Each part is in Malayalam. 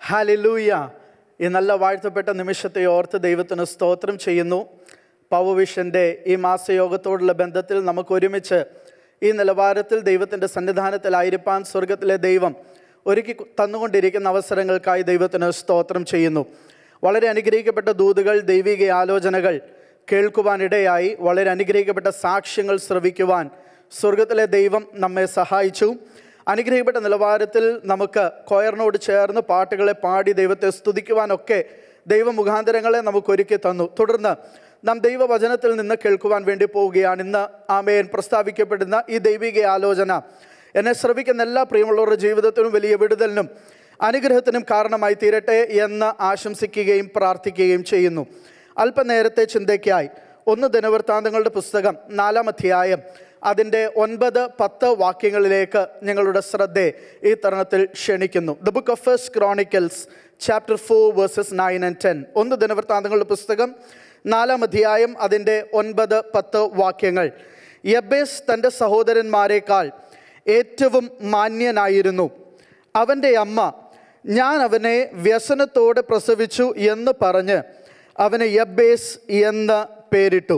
ഹാലിലൂയ ഈ നല്ല വാഴ്ത്തപ്പെട്ട നിമിഷത്തെ ഓർത്ത് ദൈവത്തിന് സ്തോത്രം ചെയ്യുന്നു പവവിഷൻ്റെ ഈ മാസയോഗത്തോടുള്ള ബന്ധത്തിൽ നമുക്ക് ഒരുമിച്ച് ഈ നിലവാരത്തിൽ ദൈവത്തിൻ്റെ സന്നിധാനത്തിലായിരിക്കാൻ സ്വർഗത്തിലെ ദൈവം ഒരുക്കി തന്നുകൊണ്ടിരിക്കുന്ന അവസരങ്ങൾക്കായി ദൈവത്തിന് സ്തോത്രം ചെയ്യുന്നു വളരെ അനുഗ്രഹിക്കപ്പെട്ട ദൂതുകൾ ദൈവിക ആലോചനകൾ കേൾക്കുവാനിടയായി വളരെ അനുഗ്രഹിക്കപ്പെട്ട സാക്ഷ്യങ്ങൾ ശ്രവിക്കുവാൻ സ്വർഗത്തിലെ ദൈവം നമ്മെ സഹായിച്ചു അനുഗ്രഹിക്കപ്പെട്ട നിലവാരത്തിൽ നമുക്ക് കൊയറിനോട് ചേർന്ന് പാട്ടുകളെ പാടി ദൈവത്തെ സ്തുതിക്കുവാനൊക്കെ ദൈവമുഖാന്തരങ്ങളെ നമുക്ക് ഒരുക്കി തന്നു തുടർന്ന് നാം ദൈവവചനത്തിൽ നിന്ന് കേൾക്കുവാൻ വേണ്ടി പോവുകയാണ് ഇന്ന് ആമേൻ പ്രസ്താവിക്കപ്പെടുന്ന ഈ ദൈവിക ആലോചന എന്നെ ശ്രവിക്കുന്ന എല്ലാ പ്രിയമുള്ളവരുടെ ജീവിതത്തിനും വലിയ വിടുതലിനും അനുഗ്രഹത്തിനും കാരണമായി തീരട്ടെ എന്ന് ആശംസിക്കുകയും പ്രാർത്ഥിക്കുകയും ചെയ്യുന്നു അല്പനേരത്തെ ചിന്തയ്ക്കായി ഒന്ന് ദിനവൃത്താന്തങ്ങളുടെ പുസ്തകം നാലാം അധ്യായം അതിൻ്റെ ഒൻപത് പത്ത് വാക്യങ്ങളിലേക്ക് ഞങ്ങളുടെ ശ്രദ്ധയെ ഈ തരുണത്തിൽ ക്ഷണിക്കുന്നു the book of first chronicles chapter four verses nine and ten ഒന്ന് ദിനവൃത്താന്തങ്ങളുടെ പുസ്തകം നാലാം അധ്യായം അതിൻ്റെ ഒൻപത് പത്ത് വാക്യങ്ങൾ യബേസ് തൻ്റെ സഹോദരന്മാരെക്കാൾ ഏറ്റവും മാന്യനായിരുന്നു അവൻ്റെ അമ്മ ഞാൻ അവനെ വ്യസനത്തോടെ പ്രസവിച്ചു എന്ന് പറഞ്ഞ് അവന് യബേസ് എന്ന് പേരിട്ടു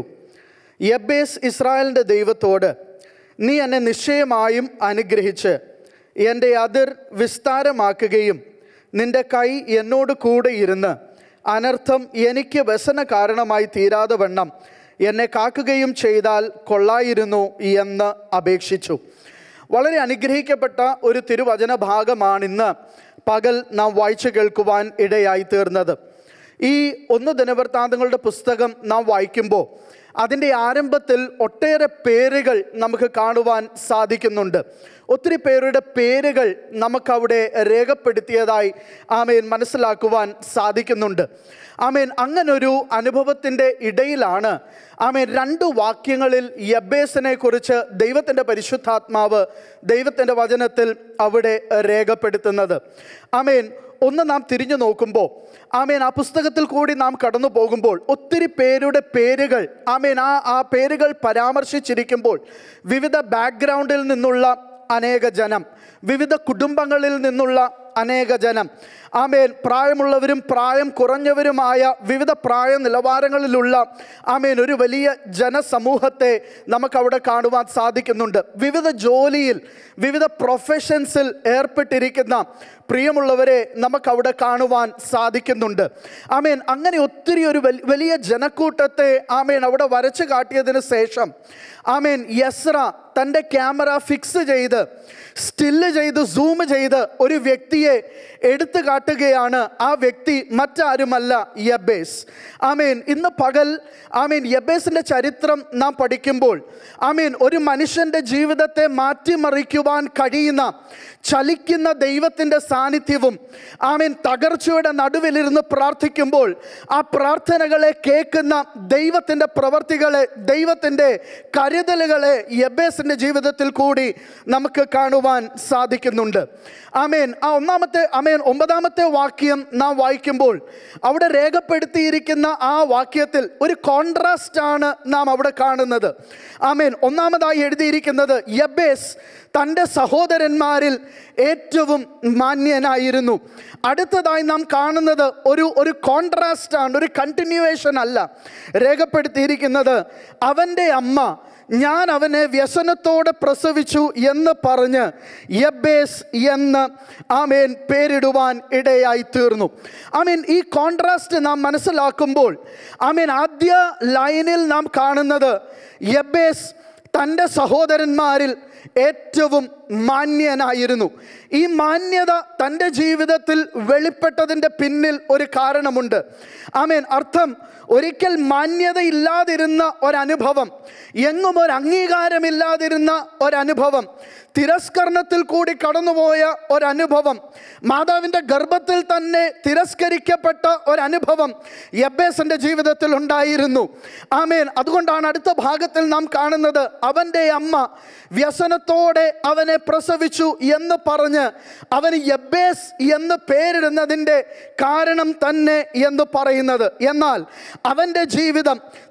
യബേസ് ഇസ്രായേലിൻ്റെ ദൈവത്തോട് നീ എന്നെ നിശ്ചയമായും അനുഗ്രഹിച്ച് എൻ്റെ അതിർ വിസ്താരമാക്കുകയും നിന്റെ കൈ എന്നോട് കൂടെ ഇരുന്ന് അനർത്ഥം എനിക്ക് വ്യസന കാരണമായി തീരാതെ വണ്ണം എന്നെ കാക്കുകയും ചെയ്താൽ കൊള്ളായിരുന്നു എന്ന് അപേക്ഷിച്ചു വളരെ അനുഗ്രഹിക്കപ്പെട്ട ഒരു തിരുവചന ഭാഗമാണിന്ന് പകൽ നാം വായിച്ചു കേൾക്കുവാൻ ഇടയായി തീർന്നത് ഈ ഒന്ന് ദിനവൃത്താന്തങ്ങളുടെ പുസ്തകം നാം വായിക്കുമ്പോൾ അതിൻ്റെ ആരംഭത്തിൽ ഒട്ടേറെ പേരുകൾ നമുക്ക് കാണുവാൻ സാധിക്കുന്നുണ്ട് ഒത്തിരി പേരുടെ പേരുകൾ നമുക്കവിടെ രേഖപ്പെടുത്തിയതായി ആമേൻ മനസ്സിലാക്കുവാൻ സാധിക്കുന്നുണ്ട് ആമേൻ അങ്ങനൊരു അനുഭവത്തിൻ്റെ ഇടയിലാണ് ആമേൻ രണ്ട് വാക്യങ്ങളിൽ യബേസിനെ കുറിച്ച് ദൈവത്തിൻ്റെ പരിശുദ്ധാത്മാവ് ദൈവത്തിൻ്റെ വചനത്തിൽ അവിടെ രേഖപ്പെടുത്തുന്നത് ആമേൻ ഒന്ന് നാം തിരിഞ്ഞു നോക്കുമ്പോൾ ആമേൻ ആ പുസ്തകത്തിൽ കൂടി നാം കടന്നു പോകുമ്പോൾ ഒത്തിരി പേരുടെ പേരുകൾ ആമേൻ ആ ആ പേരുകൾ പരാമർശിച്ചിരിക്കുമ്പോൾ വിവിധ ബാക്ക്ഗ്രൗണ്ടിൽ നിന്നുള്ള അനേക ജനം വിവിധ കുടുംബങ്ങളിൽ നിന്നുള്ള അനേക ജനം ആമേൻ പ്രായമുള്ളവരും പ്രായം കുറഞ്ഞവരുമായ വിവിധ പ്രായ നിലവാരങ്ങളിലുള്ള ആമേൻ ഒരു വലിയ ജനസമൂഹത്തെ നമുക്കവിടെ കാണുവാൻ സാധിക്കുന്നുണ്ട് വിവിധ ജോലിയിൽ വിവിധ പ്രൊഫഷൻസിൽ ഏർപ്പെട്ടിരിക്കുന്ന പ്രിയമുള്ളവരെ നമുക്കവിടെ കാണുവാൻ സാധിക്കുന്നുണ്ട് ആമേൻ അങ്ങനെ ഒത്തിരി ഒരു വലിയ ജനക്കൂട്ടത്തെ ആമേൻ അവിടെ വരച്ചു കാട്ടിയതിന് ശേഷം ആമേൻ യസ്ര തൻ്റെ ക്യാമറ ഫിക്സ് ചെയ്ത് സ്റ്റില്ല് ചെയ്ത് സൂം ചെയ്ത് ഒരു വ്യക്തിയെ എടുത്തു കാട്ടുകയാണ് ആ വ്യക്തി മറ്റാരുമല്ല യബേസ് ആമേൻ ഇന്ന് പകൽ ആമേൻ യബേസിൻ്റെ ചരിത്രം നാം പഠിക്കുമ്പോൾ ആമേൻ ഒരു മനുഷ്യൻ്റെ ജീവിതത്തെ മാറ്റിമറിക്കുവാൻ കഴിയുന്ന ചലിക്കുന്ന ദൈവത്തിൻ്റെ സാന്നിധ്യവും ആമേൻ തകർച്ചയുടെ നടുവിലിരുന്ന് പ്രാർത്ഥിക്കുമ്പോൾ ആ പ്രാർത്ഥനകളെ കേൾക്കുന്ന ദൈവത്തിൻ്റെ പ്രവർത്തികളെ ദൈവത്തിൻ്റെ കരുതലുകളെ യബേസിൻ്റെ ജീവിതത്തിൽ കൂടി നമുക്ക് കാണുവാൻ സാധിക്കുന്നുണ്ട് ആമേൻ ആ ഒന്നാമത്തെ ആമേൻ ഒമ്പതാമത്തെ വാക്യം നാം വായിക്കുമ്പോൾ അവിടെ രേഖപ്പെടുത്തിയിരിക്കുന്ന ആ വാക്യത്തിൽ ഒരു കോൺട്രാസ്റ്റ് ആണ് നാം അവിടെ കാണുന്നത് ആമേൻ ഒന്നാമതായി എഴുതിയിരിക്കുന്നത് യബേസ് തൻ്റെ സഹോദരന്മാരിൽ ഏറ്റവും മാന്യനായിരുന്നു അടുത്തതായി നാം കാണുന്നത് ഒരു ഒരു കോൺട്രാസ്റ്റ് ആണ് ഒരു കണ്ടിന്യൂവേഷൻ അല്ല രേഖപ്പെടുത്തിയിരിക്കുന്നത് അവൻ്റെ അമ്മ ഞാൻ അവനെ വ്യസനത്തോടെ പ്രസവിച്ചു എന്ന് പറഞ്ഞ് യബേസ് എന്ന് ആമേൻ പേരിടുവാൻ ഇടയായി തീർന്നു ആമേൻ ഈ കോൺട്രാസ്റ്റ് നാം മനസ്സിലാക്കുമ്പോൾ ആമേൻ ആദ്യ ലൈനിൽ നാം കാണുന്നത് യബേസ് തൻ്റെ സഹോദരന്മാരിൽ ഏറ്റവും മാന്യനായിരുന്നു ഈ മാന്യത തൻ്റെ ജീവിതത്തിൽ വെളിപ്പെട്ടതിൻ്റെ പിന്നിൽ ഒരു കാരണമുണ്ട് ആമേൻ അർത്ഥം ഒരിക്കൽ മാന്യതയില്ലാതിരുന്ന ഒരനുഭവം എങ്ങും ഒരു അംഗീകാരമില്ലാതിരുന്ന ഒരനുഭവം തിരസ്കരണത്തിൽ കൂടി കടന്നുപോയ ഒരനുഭവം മാതാവിൻ്റെ ഗർഭത്തിൽ തന്നെ തിരസ്കരിക്കപ്പെട്ട ഒരനുഭവം യബേസിൻ്റെ ജീവിതത്തിൽ ഉണ്ടായിരുന്നു ആമേൻ അതുകൊണ്ടാണ് അടുത്ത ഭാഗത്തിൽ നാം കാണുന്നത് അവൻ്റെ അമ്മ വ്യസനത്തോടെ അവനെ പ്രസവിച്ചു എന്ന് പറഞ്ഞ് അവന് യബേസ് എന്ന് പേരിടുന്നതിൻ്റെ കാരണം തന്നെ എന്ന് പറയുന്നത് എന്നാൽ അവൻ്റെ ജീവിതം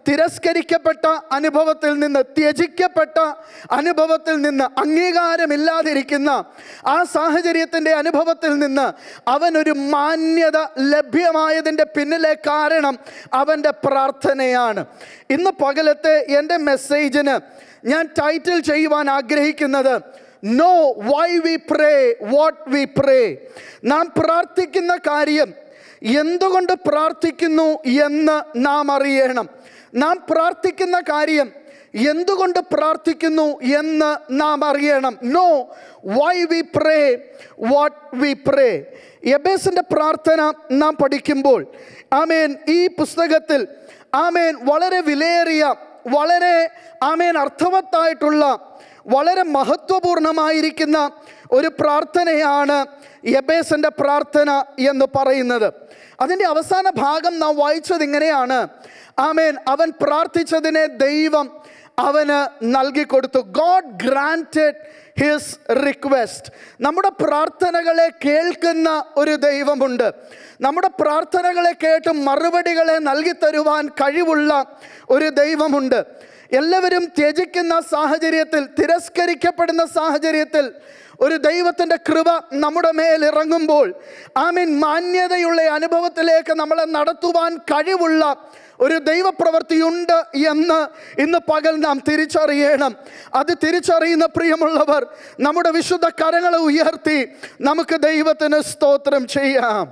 തിരസ്കരിക്കപ്പെട്ട അനുഭവത്തിൽ നിന്ന് ത്യജിക്കപ്പെട്ട അനുഭവത്തിൽ നിന്ന് അംഗീകാരമില്ലാതിരിക്കുന്ന ആ സാഹചര്യത്തിൻ്റെ അനുഭവത്തിൽ നിന്ന് അവനൊരു മാന്യത ലഭ്യമായതിൻ്റെ പിന്നിലെ കാരണം അവൻ്റെ പ്രാർത്ഥനയാണ് ഇന്ന് പകലത്തെ എൻ്റെ മെസ്സേജിന് ഞാൻ ടൈറ്റിൽ ചെയ്യുവാൻ ആഗ്രഹിക്കുന്നത് know why we pray what we pray നാം പ്രാർത്ഥിക്കുന്ന കാര്യം എന്തുകൊണ്ട് പ്രാർത്ഥിക്കുന്നു എന്ന് നാം അറിയണം നാം പ്രാർത്ഥിക്കുന്ന കാര്യം എന്തുകൊണ്ട് പ്രാർത്ഥിക്കുന്നു എന്ന് നാം അറിയണം know why we pray what we pray എബേസിൻ്റെ പ്രാർത്ഥന നാം പഠിക്കുമ്പോൾ ആമേൻ ഈ പുസ്തകത്തിൽ ആമേൻ വളരെ വിലയേറിയ വളരെ ആമേൻ അർത്ഥവത്തായിട്ടുള്ള വളരെ മഹത്വപൂർണമായിരിക്കുന്ന ഒരു പ്രാർത്ഥനയാണ് യബേസിൻ്റെ പ്രാർത്ഥന എന്ന് പറയുന്നത് അതിൻ്റെ അവസാന ഭാഗം നാം വായിച്ചത് ഇങ്ങനെയാണ് ആമേൻ അവൻ പ്രാർത്ഥിച്ചതിനെ ദൈവം അവന് നൽകിക്കൊടുത്തു ഗോഡ് ഗ്രാൻറ്റഡ് ഹിസ് റിക്വസ്റ്റ് നമ്മുടെ പ്രാർത്ഥനകളെ കേൾക്കുന്ന ഒരു ദൈവമുണ്ട് നമ്മുടെ പ്രാർത്ഥനകളെ കേട്ട് മറുപടികളെ നൽകി തരുവാൻ കഴിവുള്ള ഒരു ദൈവമുണ്ട് എല്ലാവരും ത്യജിക്കുന്ന സാഹചര്യത്തിൽ തിരസ്കരിക്കപ്പെടുന്ന സാഹചര്യത്തിൽ ഒരു ദൈവത്തിൻ്റെ കൃപ നമ്മുടെ മേൽ ഇറങ്ങുമ്പോൾ ആമീൻ മാന്യതയുള്ള അനുഭവത്തിലേക്ക് നമ്മളെ നടത്തുവാൻ കഴിവുള്ള ഒരു ദൈവപ്രവൃത്തിയുണ്ട് എന്ന് ഇന്ന് പകൽ നാം തിരിച്ചറിയണം അത് തിരിച്ചറിയുന്ന പ്രിയമുള്ളവർ നമ്മുടെ വിശുദ്ധ കരങ്ങളെ ഉയർത്തി നമുക്ക് ദൈവത്തിന് സ്തോത്രം ചെയ്യാം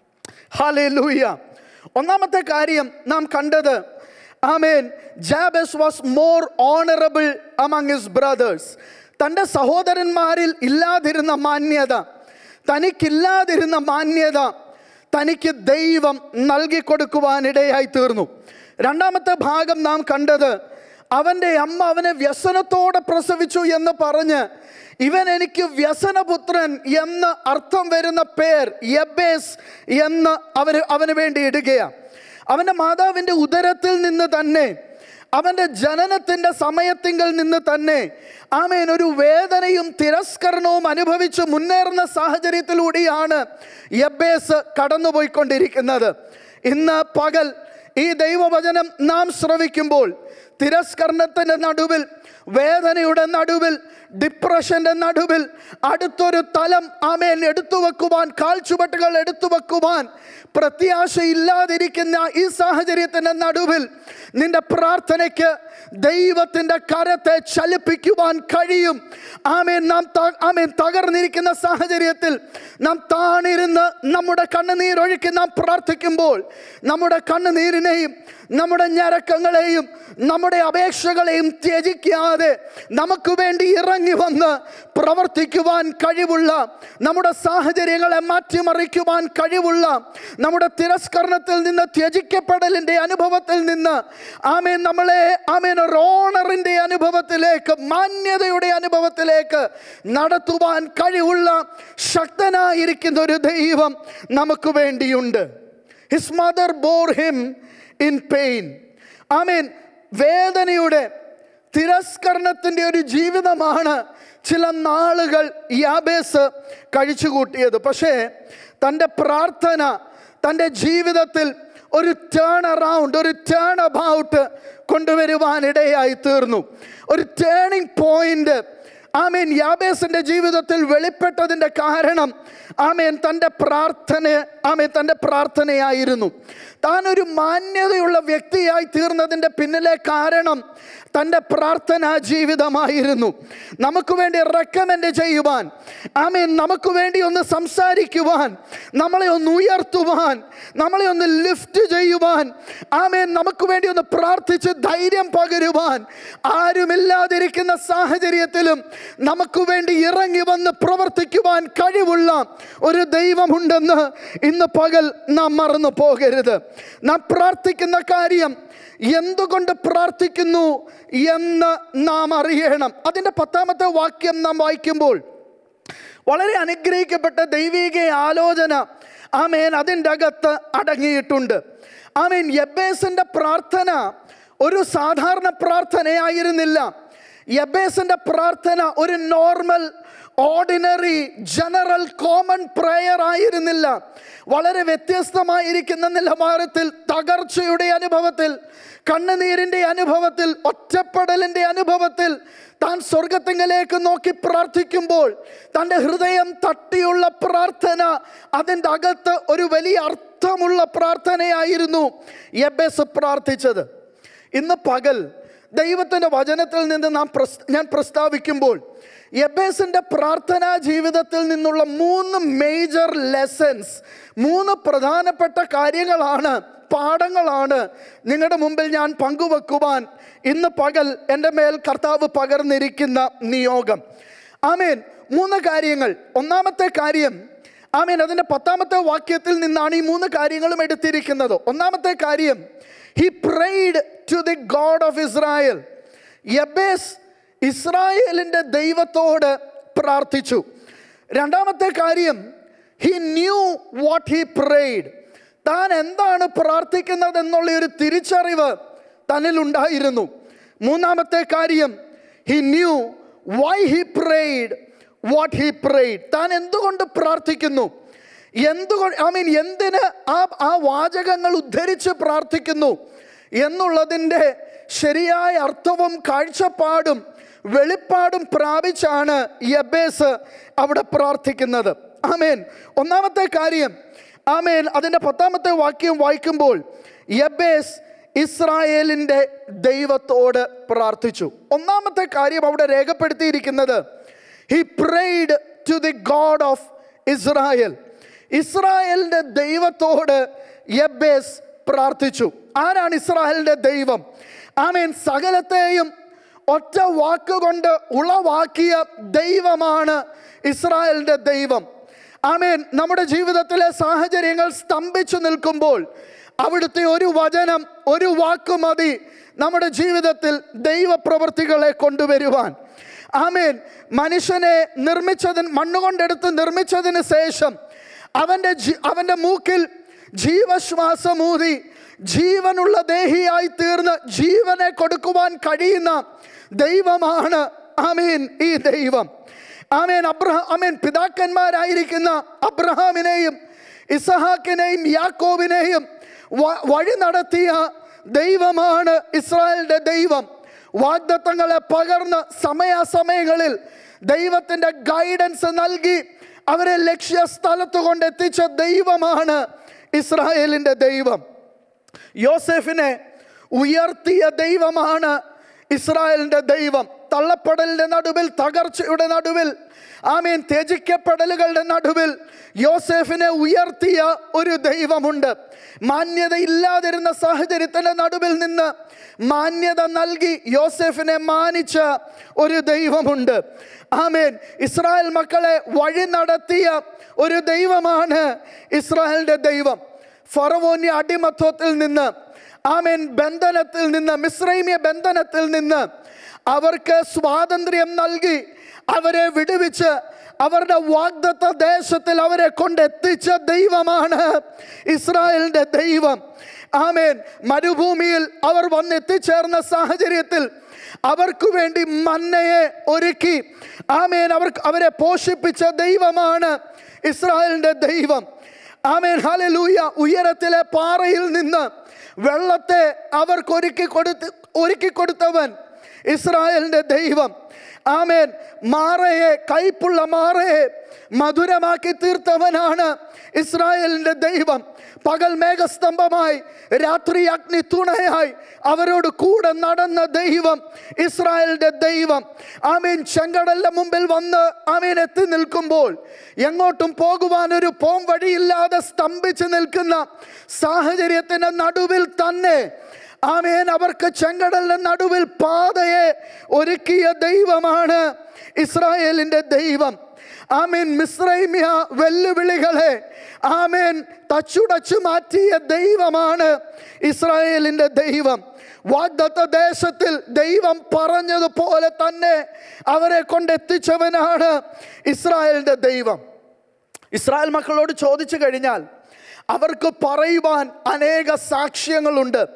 ഹാലൂയ ഒന്നാമത്തെ കാര്യം നാം കണ്ടത് ആമേൻ Jabez was more honourable among his brothers തൻ്റെ സഹോദരന്മാരിൽ ഇല്ലാതിരുന്ന മാന്യത തനിക്കില്ലാതിരുന്ന മാന്യത തനിക്ക് ദൈവം നൽകിക്കൊടുക്കുവാനിടയായി തീർന്നു രണ്ടാമത്തെ ഭാഗം നാം കണ്ടത് അവൻ്റെ അമ്മ അവനെ വ്യസനത്തോടെ പ്രസവിച്ചു എന്ന് പറഞ്ഞ് ഇവൻ എനിക്ക് വ്യസനപുത്രൻ എന്ന് അർത്ഥം വരുന്ന പേർ യബേസ് എന്ന് അവന് അവന് വേണ്ടി ഇടുകയാണ് അവൻ്റെ മാതാവിൻ്റെ ഉദരത്തിൽ നിന്ന് തന്നെ അവൻ്റെ ജനനത്തിൻ്റെ സമയത്തിങ്കിൽ നിന്ന് തന്നെ ആമേൻ ഒരു വേദനയും തിരസ്കരണവും അനുഭവിച്ച് മുന്നേറുന്ന സാഹചര്യത്തിലൂടെയാണ് യബേസ് കടന്നുപോയിക്കൊണ്ടിരിക്കുന്നത് ഇന്ന് പകൽ ഈ ദൈവവചനം നാം ശ്രവിക്കുമ്പോൾ തിരസ്കരണത്തിൻ്റെ നടുവിൽ വേദനയുടെ നടുവിൽ ഡിപ്രഷൻ്റെ നടുവിൽ അടുത്തൊരു തലം ആമേൻ എടുത്തു വെക്കുവാൻ കാൽച്ചുവട്ടുകൾ എടുത്തു വെക്കുവാൻ പ്രത്യാശയില്ലാതിരിക്കുന്ന ഈ സാഹചര്യത്തിൻ്റെ നടുവിൽ നിന്റെ പ്രാർത്ഥനയ്ക്ക് ദൈവത്തിൻ്റെ കരത്തെ ചലിപ്പിക്കുവാൻ കഴിയും ആമേൻ നാം ആമേൻ തകർന്നിരിക്കുന്ന സാഹചര്യത്തിൽ നാം താണിരുന്ന് നമ്മുടെ കണ്ണുനീരൊഴുക്കി നാം പ്രാർത്ഥിക്കുമ്പോൾ നമ്മുടെ കണ്ണുനീരിനെയും നമ്മുടെ ഞരക്കങ്ങളെയും നമ്മുടെ അപേക്ഷകളെയും ത്യജിക്കാതെ നമുക്ക് വേണ്ടി ഇറങ്ങി വന്ന് പ്രവർത്തിക്കുവാൻ കഴിവുള്ള നമ്മുടെ സാഹചര്യങ്ങളെ മാറ്റിമറിക്കുവാൻ കഴിവുള്ള നമ്മുടെ തിരസ്കരണത്തിൽ നിന്ന് ത്യജിക്കപ്പെടലിൻ്റെ അനുഭവത്തിൽ നിന്ന് ആമേൻ നമ്മളെ ആമേൻ ഒരു ഓണറിൻ്റെ അനുഭവത്തിലേക്ക് മാന്യതയുടെ അനുഭവത്തിലേക്ക് നടത്തുവാൻ കഴിവുള്ള ശക്തനായിരിക്കുന്ന ഒരു ദൈവം നമുക്ക് വേണ്ടിയുണ്ട് his mother bore him in pain ആമേൻ വേദനയുടെ തിരസ്കരണത്തിൻ്റെ ഒരു ജീവിതമാണ് ചില നാളുകൾ യാബേസ് കഴിച്ചുകൂട്ടിയത് പക്ഷേ തൻ്റെ പ്രാർത്ഥന തൻ്റെ ജീവിതത്തിൽ ഒരു ടേൺ അറൗണ്ട് ഒരു ടേൺ അബൌട്ട് കൊണ്ടുവരുവാനിടയായി തീർന്നു ഒരു ടേണിംഗ് പോയിന്റ് ആമേൻ യാബേസിൻ്റെ ജീവിതത്തിൽ വെളിപ്പെട്ടതിൻ്റെ കാരണം ആമേൻ തൻ്റെ പ്രാർത്ഥന ആമേൻ തൻ്റെ പ്രാർത്ഥനയായിരുന്നു താൻ ഒരു മാന്യതയുള്ള വ്യക്തിയായി തീർന്നതിൻ്റെ പിന്നിലെ കാരണം തൻ്റെ പ്രാർത്ഥനാ ജീവിതമായിരുന്നു നമുക്ക് വേണ്ടി റെക്കമെൻഡ് ചെയ്യുവാൻ ആമേൻ നമുക്ക് വേണ്ടി ഒന്ന് സംസാരിക്കുവാൻ നമ്മളെ ഒന്ന് ഉയർത്തുവാൻ നമ്മളെ ഒന്ന് ലിഫ്റ്റ് ചെയ്യുവാൻ ആമേൻ നമുക്ക് വേണ്ടി ഒന്ന് പ്രാർത്ഥിച്ച് ധൈര്യം പകരുവാൻ ആരുമില്ലാതിരിക്കുന്ന സാഹചര്യത്തിലും നമുക്ക് വേണ്ടി ഇറങ്ങി വന്ന് പ്രവർത്തിക്കുവാൻ കഴിവുള്ള ഒരു ദൈവമുണ്ടെന്ന് ഇന്ന് പകൽ നാം മറന്നു പോകരുത് നാം പ്രാർത്ഥിക്കുന്ന കാര്യം എന്തുകൊണ്ട് പ്രാർത്ഥിക്കുന്നു എന്ന് നാം അറിയണം അതിൻ്റെ പത്താമത്തെ വാക്യം നാം വായിക്കുമ്പോൾ വളരെ അനുഗ്രഹിക്കപ്പെട്ട ദൈവിക ആലോചന ആമേൻ അതിൻ്റെ അകത്ത് അടങ്ങിയിട്ടുണ്ട് ആമേൻ യബേസിൻ്റെ പ്രാർത്ഥന ഒരു സാധാരണ പ്രാർത്ഥനയായിരുന്നില്ല യബേസിൻ്റെ പ്രാർത്ഥന ഒരു normal ordinary general common prayer ആയിരുന്നില്ല വളരെ വ്യത്യസ്തമായിരിക്കുന്ന നിലവാരത്തിൽ തകർച്ചയുടെ അനുഭവത്തിൽ കണ്ണുനീരിൻ്റെ അനുഭവത്തിൽ ഒറ്റപ്പെടലിൻ്റെ അനുഭവത്തിൽ താൻ സ്വർഗത്തിങ്കലേക്ക് നോക്കി പ്രാർത്ഥിക്കുമ്പോൾ തൻ്റെ ഹൃദയം തട്ടിയുള്ള പ്രാർത്ഥന അതിൻ്റെ അകത്ത് ഒരു വലിയ അർത്ഥമുള്ള പ്രാർത്ഥനയായിരുന്നു യബേസ് പ്രാർത്ഥിച്ചത് ഇന്ന് പകൽ ദൈവത്തിൻ്റെ വചനത്തിൽ നിന്ന് നാം പ്രസ് ഞാൻ പ്രസ്താവിക്കുമ്പോൾ യബേസിൻ്റെ പ്രാർത്ഥനാ ജീവിതത്തിൽ നിന്നുള്ള മൂന്ന് മേജർ ലെസൺസ് മൂന്ന് പ്രധാനപ്പെട്ട കാര്യങ്ങളാണ് പാഠങ്ങളാണ് നിങ്ങളുടെ മുമ്പിൽ ഞാൻ പങ്കുവെക്കുവാൻ ഇന്ന് പകൽ എൻ്റെ മേൽ കർത്താവ് പകർന്നിരിക്കുന്ന നിയോഗം ആമേൻ മൂന്ന് കാര്യങ്ങൾ ഒന്നാമത്തെ കാര്യം ആമേൻ അതിൻ്റെ പത്താമത്തെ വാക്യത്തിൽ നിന്നാണ് ഈ മൂന്ന് കാര്യങ്ങളും എടുത്തിരിക്കുന്നത് ഒന്നാമത്തെ കാര്യം he prayed to the God of Israel Jabez ഇസ്രായേലിൻ്റെ ദൈവത്തോട് പ്രാർത്ഥിച്ചു രണ്ടാമത്തെ കാര്യം he knew what he prayed താൻ എന്താണ് പ്രാർത്ഥിക്കുന്നത് എന്നുള്ള ഒരു തിരിച്ചറിവ് തന്നിൽ ഉണ്ടായിരുന്നു മൂന്നാമത്തെ കാര്യം he knew why he prayed what he prayed താൻ എന്തുകൊണ്ട് പ്രാർത്ഥിക്കുന്നു എന്തുകൊണ്ട് ഐ മീൻ എന്തിന് ആ ആ വാചകങ്ങൾ ഉദ്ധരിച്ച് പ്രാർത്ഥിക്കുന്നു എന്നുള്ളതിൻ്റെ ശരിയായ അർത്ഥവും കാഴ്ചപ്പാടും വെളിപ്പാടും പ്രാപിച്ചാണ് യബേസ് അവിടെ പ്രാർത്ഥിക്കുന്നത് ആമേൻ ഒന്നാമത്തെ കാര്യം ആമേൻ അതിൻ്റെ പത്താമത്തെ വാക്യം വായിക്കുമ്പോൾ യബേസ് ഇസ്രായേലിൻ്റെ ദൈവത്തോട് പ്രാർത്ഥിച്ചു ഒന്നാമത്തെ കാര്യം അവിടെ രേഖപ്പെടുത്തിയിരിക്കുന്നത് he prayed to the God of Israel ഇസ്രായേലിൻ്റെ ദൈവത്തോട് യബേസ് പ്രാർത്ഥിച്ചു ആരാണ് ഇസ്രായേലിൻ്റെ ദൈവം ആമേൻ സകലത്തെയും ഒറ്റ വാക്കുകൊണ്ട് ഉളവാക്കിയ ദൈവമാണ് ഇസ്രായേലിൻ്റെ ദൈവം ആമേൻ നമ്മുടെ ജീവിതത്തിലെ സാഹചര്യങ്ങൾ സ്തംഭിച്ചു നിൽക്കുമ്പോൾ അവിടുത്തെ ഒരു വചനം ഒരു വാക്ക് മതി നമ്മുടെ ജീവിതത്തിൽ ദൈവപ്രവൃത്തികളെ കൊണ്ടുവരുവാൻ ആമേൻ മനുഷ്യനെ നിർമ്മിച്ചതിന് മണ്ണുകൊണ്ടെടുത്ത് നിർമ്മിച്ചതിന് ശേഷം അവൻ്റെ ജി- അവൻ്റെ മൂക്കിൽ ജീവശ്വാസമൂതി ജീവനുള്ള ദേഹിയായി തീർന്ന് ജീവനെ കൊടുക്കുവാൻ കഴിയുന്ന ദൈവമാണ് ആമീൻ ഈ ദൈവം ആമേൻ അബ്രഹാം ആമേൻ പിതാക്കന്മാരായിരിക്കുന്ന അബ്രഹാമിനെയും ഇസഹാക്കിനെയും യാക്കോബിനെയും വ- വഴി നടത്തിയ ദൈവമാണ് ഇസ്രായേലിൻ്റെ ദൈവം വാഗ്ദത്തങ്ങളെ പകർന്ന് സമയാസമയങ്ങളിൽ ദൈവത്തിൻ്റെ ഗൈഡൻസ് നൽകി അവരെ ലക്ഷ്യസ്ഥലത്ത് കൊണ്ടെത്തിച്ച ദൈവമാണ് ഇസ്രായേലിൻ്റെ ദൈവം യോസെഫിനെ ഉയർത്തിയ ദൈവമാണ് ഇസ്രായേലിൻ്റെ ദൈവം തള്ളപ്പെടലിൻ്റെ നടുവിൽ തകർച്ചയുടെ നടുവിൽ ആമീൻ ത്യജിക്കപ്പെടലുകളുടെ നടുവിൽ യോസെഫിനെ ഉയർത്തിയ ഒരു ദൈവമുണ്ട് മാന്യത ഇല്ലാതിരുന്ന സാഹചര്യത്തിൻ്റെ നടുവിൽ നിന്ന് മാന്യത നൽകി യോസെഫിനെ മാനിച്ച ഒരു ദൈവമുണ്ട് ആമേൻ ഇസ്രായേൽ മക്കളെ വഴി നടത്തിയ ഒരു ദൈവമാണ് ഇസ്രായേലിൻ്റെ ദൈവം ഫറവോന്യ അടിമത്വത്തിൽ നിന്ന് ആമേൻ ബന്ധനത്തിൽ നിന്ന് മിശ്രൈമ്യ ബന്ധനത്തിൽ നിന്ന് അവർക്ക് സ്വാതന്ത്ര്യം നൽകി അവരെ വിടുവിച്ച് അവരുടെ വാഗ്ദത്ത ദേശത്തിൽ അവരെ കൊണ്ടെത്തിച്ച ദൈവമാണ് ഇസ്രായേലിൻ്റെ ദൈവം ആമേൻ മരുഭൂമിയിൽ അവർ വന്നെത്തിച്ചേർന്ന സാഹചര്യത്തിൽ അവർക്ക് വേണ്ടി മന്നയെ ഒരുക്കി ആമേൻ അവർക്ക് അവരെ പോഷിപ്പിച്ച ദൈവമാണ് ഇസ്രായേലിൻ്റെ ദൈവം ആമേൻ ഹല്ലേലൂയ ഉയരത്തിലെ പാറയിൽ നിന്ന് വെള്ളത്തെ അവർക്ക് ഒരുക്കി കൊടുത്ത് ഒരുക്കി കൊടുത്തവൻ ഇസ്രായേലിൻ്റെ ദൈവം ആമേൻ മാറയെ കൈപ്പുള്ള മാറയെ മധുരമാക്കി തീർത്തവനാണ് ഇസ്രായേലിൻ്റെ ദൈവം പകൽ മേഘസ്തംഭമായി രാത്രി അഗ്നി തുണയായി അവരോട് കൂടെ നടന്ന ദൈവം ഇസ്രായേലിൻ്റെ ദൈവം ആമീൻ ചെങ്കടലിന്റെ മുമ്പിൽ വന്ന് ആമീൻ എത്തി നിൽക്കുമ്പോൾ എങ്ങോട്ടും പോകുവാൻ ഒരു പോം വഴിയില്ലാതെ സ്തംഭിച്ച് നിൽക്കുന്ന സാഹചര്യത്തിന്റെ നടുവിൽ തന്നെ ആമേൻ അവർക്ക് ചെങ്കടലിന്റെ നടുവിൽ പാതയെ ഒരുക്കിയ ദൈവമാണ് ഇസ്രായേലിൻ്റെ ദൈവം ആമേൻ മിശ്രൈമ്യ വെല്ലുവിളികളെ ആമേൻ തച്ചുടച്ചു മാറ്റിയ ദൈവമാണ് ഇസ്രായേലിൻ്റെ ദൈവം വാഗ്ദത്ത ദേശത്തിൽ ദൈവം പറഞ്ഞതുപോലെ തന്നെ അവരെ കൊണ്ടെത്തിച്ചവനാണ് ഇസ്രായേലിൻ്റെ ദൈവം ഇസ്രായേൽ മക്കളോട് ചോദിച്ചു കഴിഞ്ഞാൽ അവർക്ക് പറയുവാൻ അനേക സാക്ഷ്യങ്ങളുണ്ട്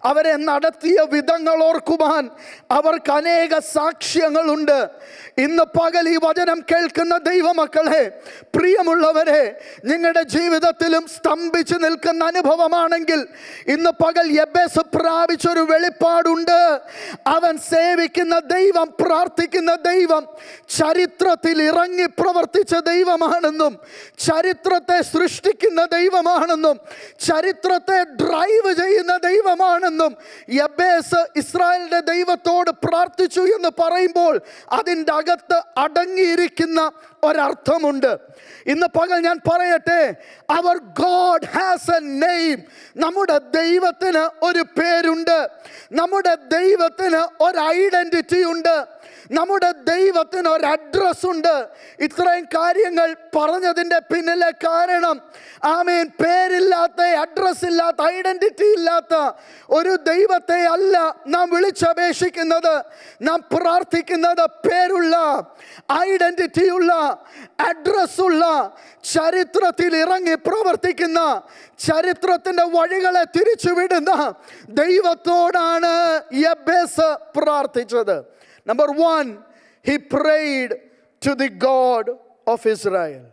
അവരെ നടത്തിയ വിധങ്ങൾ ഓർക്കുവാൻ അവർക്ക് അനേക സാക്ഷ്യങ്ങളുണ്ട് ഇന്ന് പകൽ ഈ വചനം കേൾക്കുന്ന ദൈവമക്കളെ പ്രിയമുള്ളവരെ നിങ്ങളുടെ ജീവിതത്തിലും സ്തംഭിച്ചു നിൽക്കുന്ന അനുഭവമാണെങ്കിൽ ഇന്ന് പകൽ യബേസ് പ്രാപിച്ചൊരു വെളിപ്പാടുണ്ട് അവൻ സേവിക്കുന്ന ദൈവം പ്രാർത്ഥിക്കുന്ന ദൈവം ചരിത്രത്തിൽ ഇറങ്ങി പ്രവർത്തിച്ച ദൈവമാണെന്നും ചരിത്രത്തെ സൃഷ്ടിക്കുന്ന ദൈവമാണെന്നും ചരിത്രത്തെ ഡ്രൈവ് ചെയ്യുന്ന ദൈവമാണെന്നും യബേസ് ഇസ്രായേലിന്റെ ദൈവത്തോട് പ്രാർത്ഥിച്ചു എന്ന് പറയുമ്പോൾ അതിൻ്റെ അകത്ത് അടങ്ങിയിരിക്കുന്ന ഒരർത്ഥമുണ്ട് ഇന്ന് പകൽ ഞാൻ പറയട്ടെ അവർ ഗോഡ് ഹാസ് എ നെയിം നമ്മുടെ ദൈവത്തിന് ഒരു പേരുണ്ട് നമ്മുടെ ദൈവത്തിന് ഒരു ഐഡന്റിറ്റി ഉണ്ട് നമ്മുടെ ദൈവത്തിന് ഒരു അഡ്രസ് ഉണ്ട് ഇത്രയും കാര്യങ്ങൾ പറഞ്ഞതിൻ്റെ പിന്നിലെ കാരണം ആമേൻ പേരില്ലാത്ത അഡ്രസ് ഇല്ലാത്ത ഐഡന്റിറ്റി ഇല്ലാത്ത ഒരു ദൈവത്തെ അല്ല നാം വിളിച്ചപേക്ഷിക്കുന്നത് നാം പ്രാർത്ഥിക്കുന്നത് പേരുള്ള ഐഡന്റിറ്റി ഉള്ള അഡ്രസ് ഉള്ള ചരിത്രത്തിൽ ഇറങ്ങി പ്രവർത്തിക്കുന്ന ചരിത്രത്തിന്റെ വഴികളെ തിരിച്ചുവിടുന്ന ദൈവത്തോടാണ് യബേസ് പ്രാർത്ഥിച്ചത് number one he prayed to the God of Israel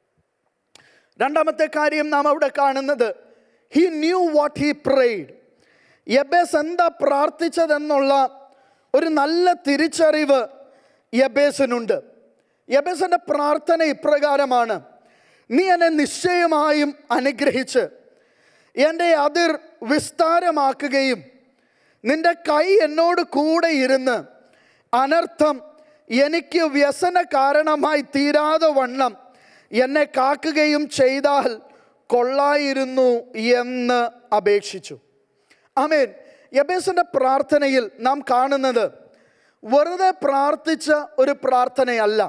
രണ്ടാമത്തെ കാര്യം നാം അവിടെ കാണുന്നത് he knew what he prayed Jabez എന്താ പ്രാർത്ഥിച്ചതെന്നുള്ള ഒരു നല്ല തിരിച്ചറിവ് യബേസിനുണ്ട് യബേസിന്റെ പ്രാർത്ഥന ഇപ്രകാരമാണ് നീ എന്നെ നിശ്ചയമായും അനുഗ്രഹിച്ച് എൻ്റെ അതിർ വിസ്താരമാക്കുകയും നിന്റെ കൈ എന്നോട് കൂടെ ഇരുന്ന് അനർത്ഥം എനിക്ക് വ്യസന കാരണമായി തീരാതെ വണ്ണം എന്നെ കാക്കുകയും ചെയ്താൽ കൊള്ളായിരുന്നു എന്ന് അപേക്ഷിച്ചു ആമേൻ യബേസിന്റെ പ്രാർത്ഥനയിൽ നാം കാണുന്നത് വെറുതെ പ്രാർത്ഥിച്ച ഒരു പ്രാർത്ഥനയല്ല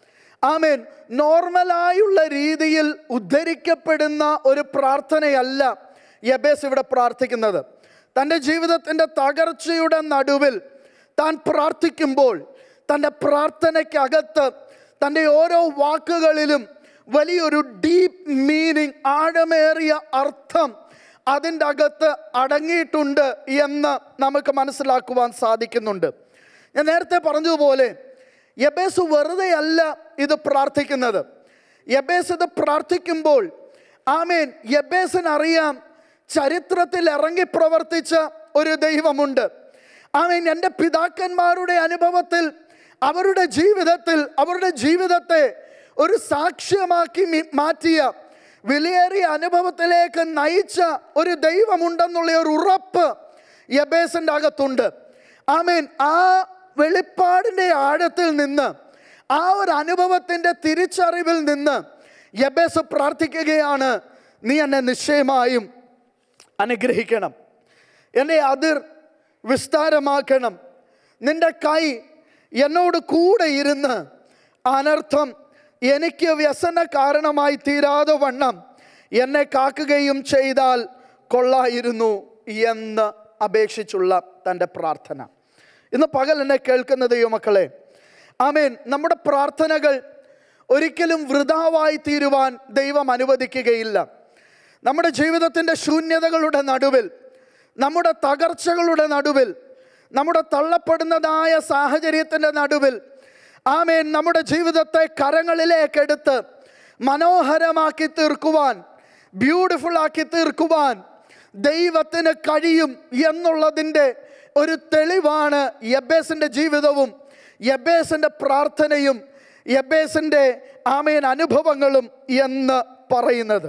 ആമേൻ നോർമലായുള്ള രീതിയിൽ ഉദ്ധരിക്കപ്പെടുന്ന ഒരു പ്രാർത്ഥനയല്ല യബേസ് ഇവിടെ പ്രാർത്ഥിക്കുന്നത് തൻ്റെ ജീവിതത്തിൻ്റെ തകർച്ചയുടെ നടുവിൽ താൻ പ്രാർത്ഥിക്കുമ്പോൾ തൻ്റെ പ്രാർത്ഥനയ്ക്കകത്ത് തൻ്റെ ഓരോ വാക്കുകളിലും വലിയൊരു ഡീപ്പ് മീനിങ് ആഴമേറിയ അർത്ഥം അതിൻ്റെ അകത്ത് അടങ്ങിയിട്ടുണ്ട് എന്ന് നമുക്ക് മനസ്സിലാക്കുവാൻ സാധിക്കുന്നുണ്ട് ഞാൻ നേരത്തെ പറഞ്ഞതുപോലെ യബേസ് വെറുതെ അല്ല ഇത് പ്രാർത്ഥിക്കുന്നത് യബേസ് ഇത് പ്രാർത്ഥിക്കുമ്പോൾ ആമേൻ യബേസിന് അറിയാം ചരിത്രത്തിൽ ഇറങ്ങി പ്രവർത്തിച്ച ഒരു ദൈവമുണ്ട് ആമേൻ എൻ്റെ പിതാക്കന്മാരുടെ അനുഭവത്തിൽ അവരുടെ ജീവിതത്തിൽ അവരുടെ ജീവിതത്തെ ഒരു സാക്ഷ്യമാക്കി മി- മാറ്റിയ വിലയേറിയ അനുഭവത്തിലേക്ക് നയിച്ച ഒരു ദൈവമുണ്ടെന്നുള്ള ഒരു ഉറപ്പ് യബേസിൻ്റെ അകത്തുണ്ട് ആമേൻ ആ വെളിപ്പാടിൻ്റെ ആഴത്തിൽ നിന്ന് ആ ഒരു അനുഭവത്തിൻ്റെ തിരിച്ചറിവിൽ നിന്ന് യബേസ് പ്രാർത്ഥിക്കുകയാണ് നീ എന്നെ നിശ്ചയമായും അനുഗ്രഹിക്കണം എൻ്റെ അതിർ വിസ്താരമാക്കണം നിന്റെ കൈ എന്നോട് കൂടെ ഇരുന്ന് അനർത്ഥം എനിക്ക് വ്യസന കാരണമായി തീരാതെ വണ്ണം എന്നെ കാക്കുകയും ചെയ്താൽ കൊള്ളായിരുന്നു എന്ന് അപേക്ഷിച്ചുള്ള തൻ്റെ പ്രാർത്ഥന ഇന്ന് പകൽ എന്നെ കേൾക്കുന്ന ദൈവമക്കളെ ആമേൻ നമ്മുടെ പ്രാർത്ഥനകൾ ഒരിക്കലും വൃതാവായി തീരുവാൻ ദൈവം അനുവദിക്കുകയില്ല നമ്മുടെ ജീവിതത്തിൻ്റെ ശൂന്യതകളുടെ നടുവിൽ നമ്മുടെ തകർച്ചകളുടെ നടുവിൽ നമ്മുടെ തള്ളപ്പെടുന്നതായ സാഹചര്യത്തിൻ്റെ നടുവിൽ ആമേൻ നമ്മുടെ ജീവിതത്തെ കരങ്ങളിലേക്കെടുത്ത് മനോഹരമാക്കി തീർക്കുവാൻ ബ്യൂട്ടിഫുൾ ആക്കി തീർക്കുവാൻ ദൈവത്തിന് കഴിയും എന്നുള്ളതിൻ്റെ ഒരു തെളിവാണ് യബേസിൻ്റെ ജീവിതവും യബേസിൻ്റെ പ്രാർത്ഥനയും യബേസിൻ്റെ ആമേൻ അനുഭവങ്ങളും എന്ന് പറയുന്നത്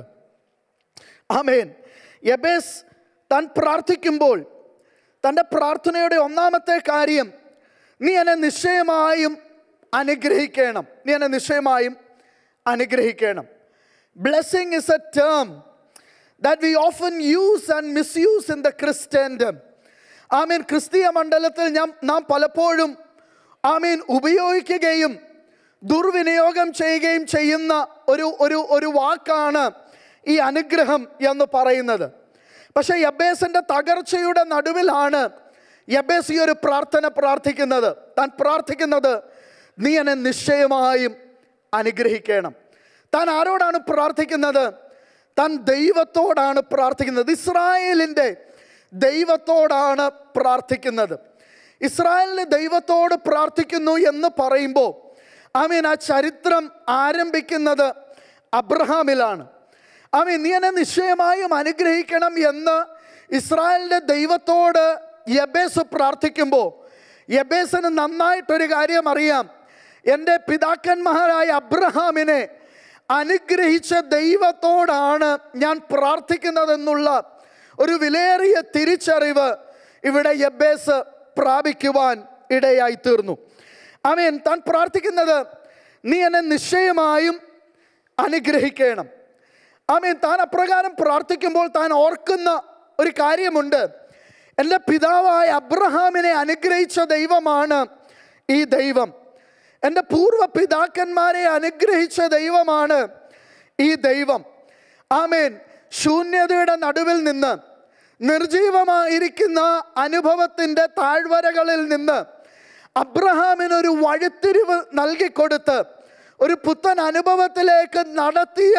ആമേൻ യബേസ് താൻ പ്രാർത്ഥിക്കുമ്പോൾ തൻ്റെ പ്രാർത്ഥനയുടെ ഒന്നാമത്തെ കാര്യം നീ എന്നെ നിശ്ചയമായും അനുഗ്രഹിക്കണം നീ എന്നെ നിശ്ചയമായും അനുഗ്രഹിക്കണം blessing is a term that we often use and misuse in the Christendom ആമീൻ ക്രിസ്തീയ മണ്ഡലത്തിൽ ഞാൻ നാം പലപ്പോഴും ആമീൻ ഉപയോഗിക്കുകയും ദുർവിനിയോഗം ചെയ്യുകയും ചെയ്യുന്ന ഒരു ഒരു ഒരു വാക്കാണ് ഈ അനുഗ്രഹം എന്ന് പറയുന്നത് പക്ഷേ യബേസിൻ്റെ തകർച്ചയുടെ നടുവിലാണ് യബേസ് ഈ ഒരു പ്രാർത്ഥന പ്രാർത്ഥിക്കുന്നത് താൻ പ്രാർത്ഥിക്കുന്നത് നീ എന്നെ നിശ്ചയമായും അനുഗ്രഹിക്കണം താൻ ആരോടാണ് പ്രാർത്ഥിക്കുന്നത് താൻ ദൈവത്തോടാണ് പ്രാർത്ഥിക്കുന്നത് ഇസ്രായേലിൻ്റെ ദൈവത്തോടാണ് പ്രാർത്ഥിക്കുന്നത് ഇസ്രായേലിന് ദൈവത്തോട് പ്രാർത്ഥിക്കുന്നു എന്ന് പറയുമ്പോൾ ആമീൻ ആ ചരിത്രം ആരംഭിക്കുന്നത് അബ്രഹാമിലാണ് ആമീൻ നീ എന്നെ നിശ്ചയമായും അനുഗ്രഹിക്കണം എന്ന് ഇസ്രായേലിൻ്റെ ദൈവത്തോട് യബേസ് പ്രാർത്ഥിക്കുമ്പോൾ യബേസിന് നന്നായിട്ടൊരു കാര്യം അറിയാം എൻ്റെ പിതാക്കന്മാരായ അബ്രഹാമിനെ അനുഗ്രഹിച്ച ദൈവത്തോടാണ് ഞാൻ പ്രാർത്ഥിക്കുന്നതെന്നുള്ള ഒരു വിലയേറിയ തിരിച്ചറിവ് ഇവിടെ യബേസ് പ്രാപിക്കുവാൻ ഇടയായി തീർന്നു ആമേൻ താൻ പ്രാർത്ഥിക്കുന്നത് നീ എന്നെ നിശ്ചയമായും അനുഗ്രഹിക്കണം ആമേൻ താൻ അപ്രകാരം പ്രാർത്ഥിക്കുമ്പോൾ താൻ ഓർക്കുന്ന ഒരു കാര്യമുണ്ട് എൻ്റെ പിതാവായ അബ്രഹാമിനെ അനുഗ്രഹിച്ച ദൈവമാണ് ഈ ദൈവം എൻ്റെ പൂർവ്വ പിതാക്കന്മാരെ അനുഗ്രഹിച്ച ദൈവമാണ് ഈ ദൈവം ആമേൻ ശൂന്യതയുടെ നടുവിൽ നിന്ന് നിർജീവമായിരിക്കുന്ന അനുഭവത്തിൻ്റെ താഴ്വരകളിൽ നിന്ന് അബ്രഹാമിനൊരു വഴിത്തിരിവ് നൽകിക്കൊടുത്ത് ഒരു പുത്തൻ അനുഭവത്തിലേക്ക് നടത്തിയ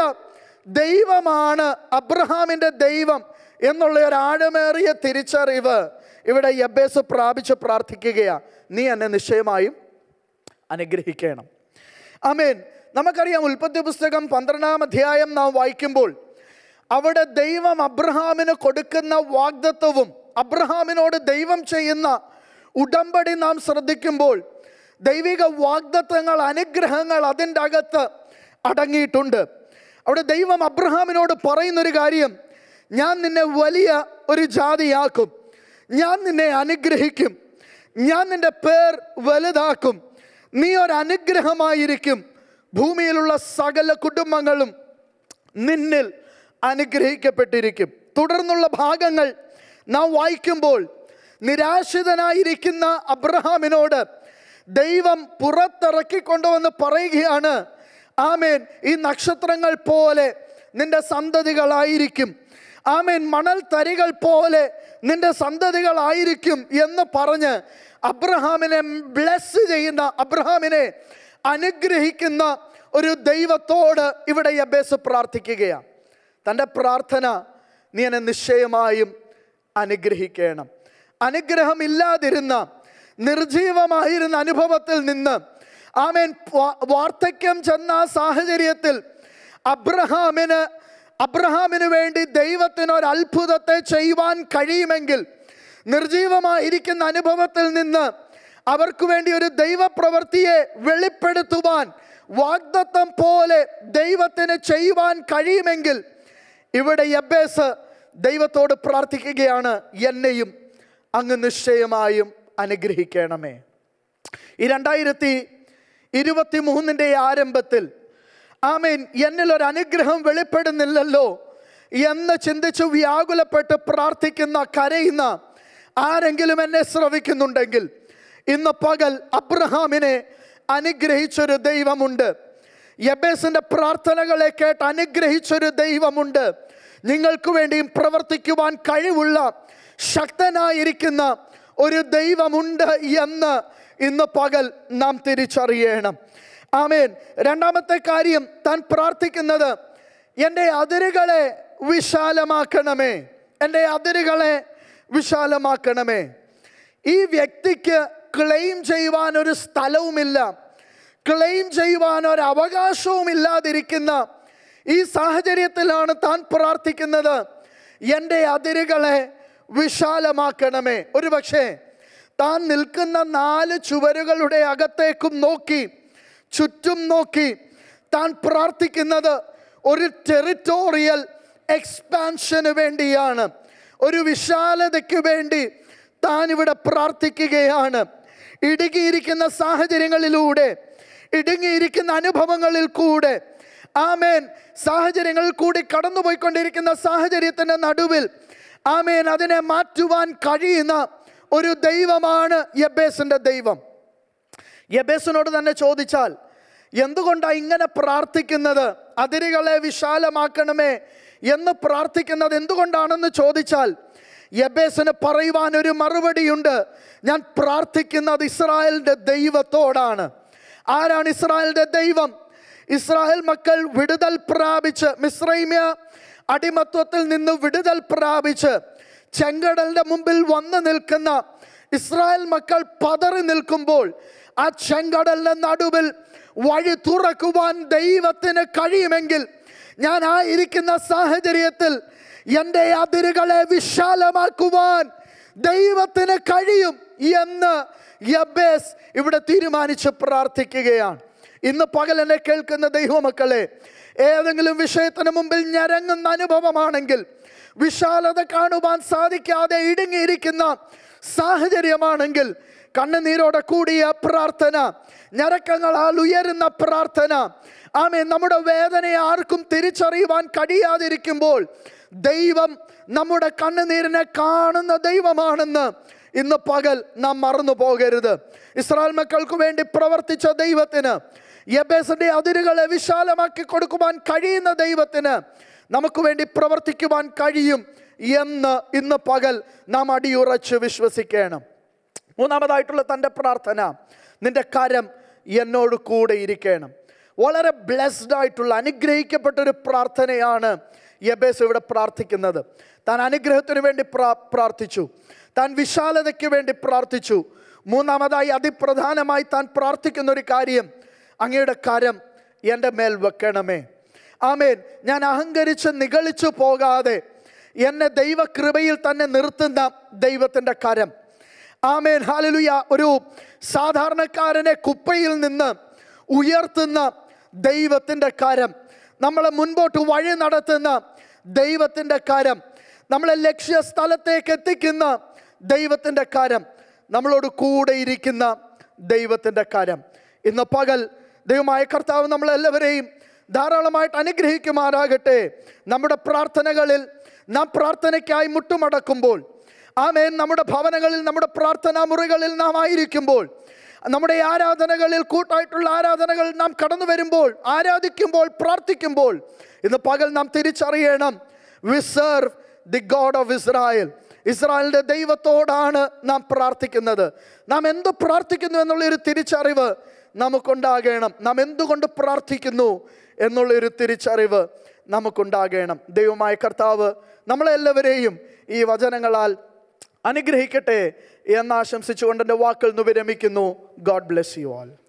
ദൈവമാണ് അബ്രഹാമിൻ്റെ ദൈവം എന്നുള്ള ഒരു ആഴമേറിയ തിരിച്ചറിവ് ഇവിടെ യബേസ് പ്രാപിച്ച് പ്രാർത്ഥിക്കുകയാണ് നീ എന്നെ നിശ്ചയമായും അനുഗ്രഹിക്കണം ആമേൻ നമുക്കറിയാം ഉൽപ്പത്തി പുസ്തകം പന്ത്രണ്ടാം അധ്യായം നാം വായിക്കുമ്പോൾ അവിടെ ദൈവം അബ്രഹാമിന് കൊടുക്കുന്ന വാഗ്ദത്വവും അബ്രഹാമിനോട് ദൈവം ചെയ്യുന്ന ഉടമ്പടി നാം ശ്രദ്ധിക്കുമ്പോൾ ദൈവിക വാഗ്ദത്വങ്ങൾ അനുഗ്രഹങ്ങൾ അതിൻ്റെ അകത്ത് അടങ്ങിയിട്ടുണ്ട് അവിടെ ദൈവം അബ്രഹാമിനോട് പറയുന്നൊരു കാര്യം ഞാൻ നിന്നെ വലിയ ഒരു ജാതിയാക്കും ഞാൻ നിന്നെ അനുഗ്രഹിക്കും ഞാൻ നിന്റെ പേർ വലുതാക്കും നീ ഒരു അനുഗ്രഹമായിരിക്കും ഭൂമിയിലുള്ള സകല കുടുംബങ്ങളും നിന്നിൽ അനുഗ്രഹിക്കപ്പെട്ടിരിക്കും തുടർന്നുള്ള ഭാഗങ്ങൾ നാം വായിക്കുമ്പോൾ നിരാശിതനായിരിക്കുന്ന അബ്രഹാമിനോട് ദൈവം പുറത്തിറക്കിക്കൊണ്ടുവന്ന് പറയുകയാണ് ആമേൻ ഈ നക്ഷത്രങ്ങൾ പോലെ നിന്റെ സന്തതികളായിരിക്കും ആമേൻ മണൽ തരികൾ പോലെ നിന്റെ സന്തതികളായിരിക്കും എന്ന് പറഞ്ഞ് അബ്രഹാമിനെ ബ്ലെസ് ചെയ്യുന്ന അബ്രഹാമിനെ അനുഗ്രഹിക്കുന്ന ഒരു ദൈവത്തോട് ഇവിടെ യബേസ് പ്രാർത്ഥിക്കുകയാണ് തൻ്റെ പ്രാർത്ഥന നീ എന്നെ നിശ്ചയമായും അനുഗ്രഹിക്കണം അനുഗ്രഹമില്ലാതിരുന്ന നിർജീവമായിരുന്ന അനുഭവത്തിൽ നിന്ന് ആമേൻ വാ- വാർദ്ധക്യം ചെന്ന ആ സാഹചര്യത്തിൽ അബ്രഹാമിന് അബ്രഹാമിന് വേണ്ടി ദൈവത്തിന് ഒരു അത്ഭുതത്തെ ചെയ്യുവാൻ കഴിയുമെങ്കിൽ നിർജീവമായിരിക്കുന്ന അനുഭവത്തിൽ നിന്ന് അവർക്ക് വേണ്ടി ഒരു ദൈവപ്രവൃത്തിയെ വെളിപ്പെടുത്തുവാൻ വാഗ്ദത്തം പോലെ ദൈവത്തിന് ചെയ്യുവാൻ കഴിയുമെങ്കിൽ ഇവിടെ യബേസ് ദൈവത്തോട് പ്രാർത്ഥിക്കുകയാണ് എന്നെയും അങ്ങ് നിശ്ചയമായും അനുഗ്രഹിക്കണമേ ഈ രണ്ടായിരത്തി ഇരുപത്തി മൂന്നിൻ്റെ ആരംഭത്തിൽ ആമേൻ എന്നിൽ ഒരു അനുഗ്രഹം വെളിപ്പെടുന്നില്ലല്ലോ എന്ന് ചിന്തിച്ച് വ്യാകുലപ്പെട്ട് പ്രാർത്ഥിക്കുന്ന കരയുന്ന ആരെങ്കിലും എന്നെ ശ്രവിക്കുന്നുണ്ടെങ്കിൽ ഇന്ന് പകൽ അബ്രഹാമിനെ അനുഗ്രഹിച്ചൊരു ദൈവമുണ്ട് യബേസിന്റെ പ്രാർത്ഥനകളെ കേട്ട് അനുഗ്രഹിച്ചൊരു ദൈവമുണ്ട് നിങ്ങൾക്ക് വേണ്ടിയും പ്രവർത്തിക്കുവാൻ കഴിവുള്ള ശക്തനായിരിക്കുന്ന ഒരു ദൈവമുണ്ട് എന്ന് ഇന്ന് പകൽ നാം തിരിച്ചറിയണം ആമേൻ രണ്ടാമത്തെ കാര്യം താൻ പ്രാർത്ഥിക്കുന്നത് എൻ്റെ അതിരുകളെ വിശാലമാക്കണമേ എൻ്റെ അതിരുകളെ വിശാലമാക്കണമേ ഈ വ്യക്തിക്ക് ക്ലെയിം ചെയ്യുവാൻ ഒരു സ്ഥലവുമില്ല ക്ലെയിം ചെയ്യുവാൻ ഒരു അവകാശവും ഇല്ലാതിരിക്കുന്ന ഈ സാഹചര്യത്തിലാണ് താൻ പ്രാർത്ഥിക്കുന്നത് എൻ്റെ അതിരുകളെ വിശാലമാക്കണമേ ഒരു പക്ഷേ താൻ നിൽക്കുന്ന നാല് ചുവരുകളുടെ അകത്തേക്കും നോക്കി ചുറ്റും നോക്കി താൻ പ്രാർത്ഥിക്കുന്നത് ഒരു ടെറിറ്റോറിയൽ എക്സ്പാൻഷന് വേണ്ടിയാണ് ഒരു വിശാലതയ്ക്ക് വേണ്ടി താൻ ഇവിടെ പ്രാർത്ഥിക്കുകയാണ് ഇടുങ്ങിയിരിക്കുന്ന സാഹചര്യങ്ങളിലൂടെ ഇടുങ്ങിയിരിക്കുന്ന അനുഭവങ്ങളിൽ കൂടെ ആമേൻ സാഹചര്യങ്ങളിൽ കൂടി കടന്നുപോയിക്കൊണ്ടിരിക്കുന്ന സാഹചര്യത്തിൻ്റെ നടുവിൽ ആമേൻ അതിനെ മാറ്റുവാൻ കഴിയുന്ന ഒരു ദൈവമാണ് യബേസിൻ്റെ ദൈവം യബേസിനോട് തന്നെ ചോദിച്ചാൽ എന്തുകൊണ്ടാണ് ഇങ്ങനെ പ്രാർത്ഥിക്കുന്നത് അതിരുകളെ വിശാലമാക്കണമേ എന്ന് പ്രാർത്ഥിക്കുന്നത് എന്തുകൊണ്ടാണെന്ന് ചോദിച്ചാൽ യബേസിന് പറയുവാൻ ഒരു മറുപടിയുണ്ട് ഞാൻ പ്രാർത്ഥിക്കുന്നത് ഇസ്രായേലിൻ്റെ ദൈവത്തോടാണ് ആരാണ് ഇസ്രായേലിൻ്റെ ദൈവം ഇസ്രായേൽ മക്കൾ വിടുതൽ പ്രാപിച്ച് മിശ്രൈമ്യ അടിമത്വത്തിൽ നിന്ന് വിടുതൽ പ്രാപിച്ച് ചെങ്കടലിന്റെ മുമ്പിൽ വന്നു നിൽക്കുന്ന ഇസ്രായേൽ മക്കൾ പതറി നിൽക്കുമ്പോൾ ആ ചെങ്കടലിന്റെ നടുവിൽ വഴി തുറക്കുവാൻ ദൈവത്തിന് കഴിയുമെങ്കിൽ ഞാൻ ആ ഇരിക്കുന്ന സാഹചര്യത്തിൽ എൻ്റെ അതിരുകളെ വിശാലമാക്കുവാൻ ദൈവത്തിന് കഴിയും എന്ന് യബേസ് ഇവിടെ തീരുമാനിച്ച് പ്രാർത്ഥിക്കുകയാണ് ഇന്ന് പകൽ എന്നെ കേൾക്കുന്ന ദൈവമക്കളെ ഏതെങ്കിലും വിഷയത്തിന് മുമ്പിൽ ഞരങ്ങുന്ന അനുഭവമാണെങ്കിൽ വിശാലത കാണുവാൻ സാധിക്കാതെ ഇടുങ്ങിയിരിക്കുന്ന സാഹചര്യമാണെങ്കിൽ കണ്ണുനീരോടെ കൂടിയ പ്രാർത്ഥന ഞരക്കങ്ങളാൽ ഉയരുന്ന പ്രാർത്ഥന ആമേ നമ്മുടെ വേദനയെ ആർക്കും തിരിച്ചറിയുവാൻ കഴിയാതിരിക്കുമ്പോൾ ദൈവം നമ്മുടെ കണ്ണുനീരിനെ കാണുന്ന ദൈവമാണെന്ന് ഇന്ന് പകൽ നാം മറന്നു പോകരുത് ഇസ്രായേൽ മക്കൾക്ക് വേണ്ടി പ്രവർത്തിച്ച ദൈവത്തിന് യബേസിന്റെ അതിരുകളെ വിശാലമാക്കി കൊടുക്കുവാൻ കഴിയുന്ന ദൈവത്തിന് നമുക്ക് വേണ്ടി പ്രവർത്തിക്കുവാൻ കഴിയും എന്ന് ഇന്ന് പകൽ നാം അടിയുറച്ച് വിശ്വസിക്കണം മൂന്നാമതായിട്ടുള്ള തൻ്റെ പ്രാർത്ഥന നിന്റെ കരം എന്നോട് കൂടെ ഇരിക്കണം വളരെ ബ്ലെസ്ഡ് ആയിട്ടുള്ള അനുഗ്രഹിക്കപ്പെട്ട ഒരു പ്രാർത്ഥനയാണ് യബേസ് ഇവിടെ പ്രാർത്ഥിക്കുന്നത് താൻ അനുഗ്രഹത്തിന് വേണ്ടി പ്രാ പ്രാർത്ഥിച്ചു താൻ വിശാലതയ്ക്ക് വേണ്ടി പ്രാർത്ഥിച്ചു മൂന്നാമതായി അതിപ്രധാനമായി താൻ പ്രാർത്ഥിക്കുന്ന ഒരു കാര്യം അങ്ങയുടെ കരം എൻ്റെ മേൽ വെക്കണമേ ആമേൻ ഞാൻ അഹങ്കരിച്ച് നിഗളിച്ചു പോകാതെ എന്നെ ദൈവകൃപയിൽ തന്നെ നിർത്തുന്ന ദൈവത്തിൻ്റെ കരം ആമേൻ ഹാലലുയ ഒരു സാധാരണക്കാരനെ കുപ്പയിൽ നിന്ന് ഉയർത്തുന്ന ദൈവത്തിൻ്റെ കരം നമ്മളെ മുൻപോട്ട് വഴി നടത്തുന്ന ദൈവത്തിൻ്റെ കരം നമ്മളെ ലക്ഷ്യസ്ഥലത്തേക്ക് എത്തിക്കുന്ന ദൈവത്തിൻ്റെ കരം നമ്മളോട് കൂടെ ഇരിക്കുന്ന ദൈവത്തിൻ്റെ കരം ഇന്ന് പകൽ ദൈവമായ കർത്താവ് നമ്മളെല്ലാവരെയും ധാരാളമായിട്ട് അനുഗ്രഹിക്കുമാറാകട്ടെ നമ്മുടെ പ്രാർത്ഥനകളിൽ നാം പ്രാർത്ഥനയ്ക്കായി മുട്ടുമടക്കുമ്പോൾ ആമേൻ നമ്മുടെ ഭവനങ്ങളിൽ നമ്മുടെ പ്രാർത്ഥനാ മുറികളിൽ നാം ആയിരിക്കുമ്പോൾ നമ്മുടെ ആരാധനകളിൽ കൂട്ടായിട്ടുള്ള ആരാധനകൾ നാം കടന്നു വരുമ്പോൾ ആരാധിക്കുമ്പോൾ പ്രാർത്ഥിക്കുമ്പോൾ ഇന്ന് പകൽ നാം തിരിച്ചറിയണം we serve the God of Israel ഇസ്രായേലിൻ്റെ ദൈവത്തോടാണ് നാം പ്രാർത്ഥിക്കുന്നത് നാം എന്ത് പ്രാർത്ഥിക്കുന്നു എന്നുള്ളൊരു തിരിച്ചറിവ് നമുക്കുണ്ടാകണം നാം എന്തുകൊണ്ട് പ്രാർത്ഥിക്കുന്നു എന്നുള്ളൊരു തിരിച്ചറിവ് നമുക്കുണ്ടാകണം ദൈവമായ കർത്താവ് നമ്മളെല്ലാവരെയും ഈ വചനങ്ങളാൽ അനുഗ്രഹിക്കട്ടെ എന്ന് ആശംസിച്ചുകൊണ്ട് എൻ്റെ വാക്കുകൾ നിന്ന് വിരമിക്കുന്നു ഗോഡ് ബ്ലെസ് യു ആൾ